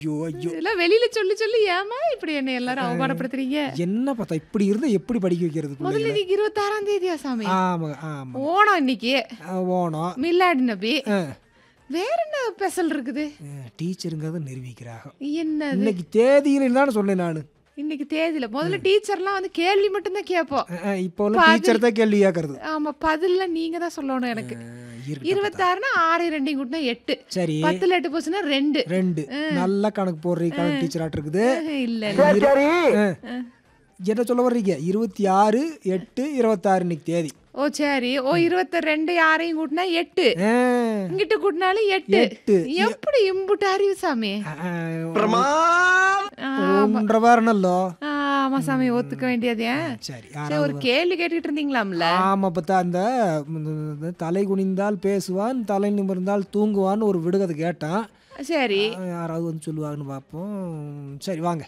ஐயோ ஐயோ இதெல்லாம் வெளியில சொல்லி சொல்லி ஏமா இப்படி என்ன எல்லாரும் அவமானப்படுத்துறீங்க என்ன பார்த்தா இப்படி இருந்தா எப்படி படிக்க வைக்கிறது முதல்ல பிள்ளைகளை இன்னைக்கு இருபத்தாறாம் தேதியா சாமி ஆமா ஆமா ஓணம் இன்னைக்கு ஆ, ஓணம் மில்லாடி நபி ஆ, வேற என்ன ஸ்பெஷல் இருக்குது ஆ, டீச்சருங்கிறத நிரூபிக்கிறாங்க என்னது இன்னைக்கு தேதியில் தானே சொன்னேன் நான் இன்னைக்கு தேதியில முதல்ல டீச்சர்லாம் வந்து கேள்வி மட்டும்தான் கேட்போம் இப்போ உள்ள டீச்சர் தான் கேள்வி கேட்கறது ஆமா பதில்ல நீங்க தான் சொல்லணும் எனக்கு இருபத்தாறுனா ஆறு ரெண்டையும் கூட்டினா எட்டு சரி பத்துல எட்டு போச்சுன்னா ரெண்டு ரெண்டு நல்ல கணக்கு போடுறீங்க கணக்கு டீச்சர் ஆட்டு இருக்குது இல்ல ஆ. என்ன சொல்ல வர்றீங்க இருபத்தி ஆறு எட்டு இருபத்தாறு இன்னைக்கு தேதி ஓ சரி ஓ இருபத்தி ரெண்டு ஆறையும் கூட்டினா எட்டு ஆ, இங்கிட்ட கூட்டினாலும் எட்டு எட்டு. எப்படி இம்புட்டு அறிவு சாமி ஆ, ஆ, ஒன்றரை வாரம்னல்லோ ஆமா சாமி ஒத்துக்க வேண்டியது ஏன் சரி சரி ஒரு கேள்வி கேட்டுக்கிட்டு இருந்தீங்களாம்ல ஆமா பார்த்தா அந்த ம், இந்த தலை குனிந்தால் பேசுவான் தலை நிமிர்ந்தால் தூங்குவான்னு ஒரு விடுகதை கேட்டான் சரி ஆ, யாராவது வந்து சொல்லுவாங்கன்னு பார்ப்போம் சரி வாங்க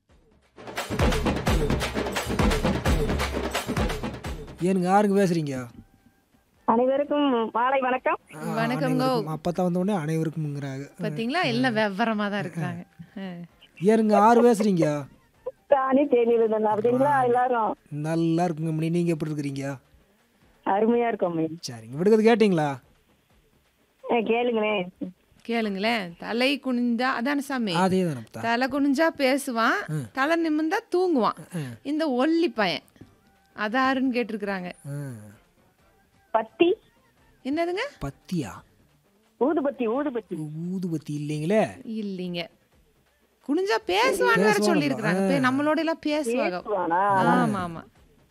ஏனுங்க யாருங்க பேசுறீங்க அனைவருக்கும் மாலை வணக்கம் வணக்கம்ங்க அப்பத்தான் வந்த உடனே அனைவருக்கும்ங்கிறாங்க பாத்தீங்களா எல்லாம் விவரமா தான் இருக்கிறாங்க ஆ. ஏனுங்க யாரு பேசுறீங்க தானே தேனியிருந்தேன் அப்படிங்களா எல்லாரும் நல்லா இருக்குங்க மணி நீங்க எப்படி இருக்கிறீங்க அருமையா இருக்கும் சரிங்க விடுகதை கேட்டிங்களா கேளுங்களேன் கேளுங்களேன் தலை குனிஞ்சா அதான சாமி அதே தானே தலை குனிஞ்சா பேசுவான் தலை நிமிர்ந்தா தூங்குவான் இந்த ஒல்லி பையன் அதாருன்னு கேட்டிருக்கிறாங்க பத்தி என்னதுங்க பத்தியா ஊதுபத்தி ஊதுபத்தி ஊதுபத்தி இல்லைங்களே இல்லைங்க குனிஞ்சா பேசுவான்னு வேற சொல்லியிருக்கிறாங்க நம்மளோட எல்லாம் பேசுவாங்க வானா? ஆமா ஆமா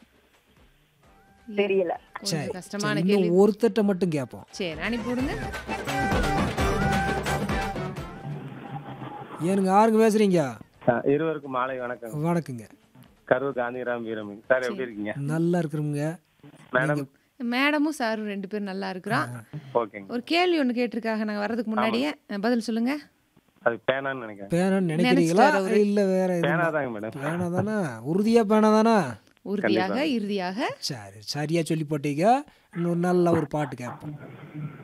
தெரியல சரி கொஞ்சம் கஷ்டமான சரி, கேள்வி இன்னும் ஒருத்தட்ட மட்டும் கேட்போம் சரி அனுப்பி விடுங்க ஏனுங்க யாருங்க பேசுறீங்க ஆ, இருவருக்கும் மாலை வணக்கம் வணக்கங்க கரூர் காந்திராம் வீரமி சார் எப்படி இருக்கீங்க நல்லா இருக்கிறோங்க மேடம் மேடமும் சாரும் ரெண்டு பேரும் நல்லா இருக்கிறோம் ஓகேங்க ஒரு கேள்வி ஒன்று கேட்டிருக்காங்க நாங்கள் வர்றதுக்கு முன்னாடியே அஹ், பதில் சொல்லுங்க அது பேனான்னு நினைக்கிறேன் பேனான்னு நினைக்கிறீங்களா நினைச்சிட்டாரு இல்ல வேற பேனா எதுவும் தாங்க மேடம் பேனா தானா உறுதியா பேனா தானா உறுதியாக இறுதியாக சரி சரியா சொல்லி போட்டீங்க இன்னொரு நல்ல ஒரு பாட்டு கேட்போம்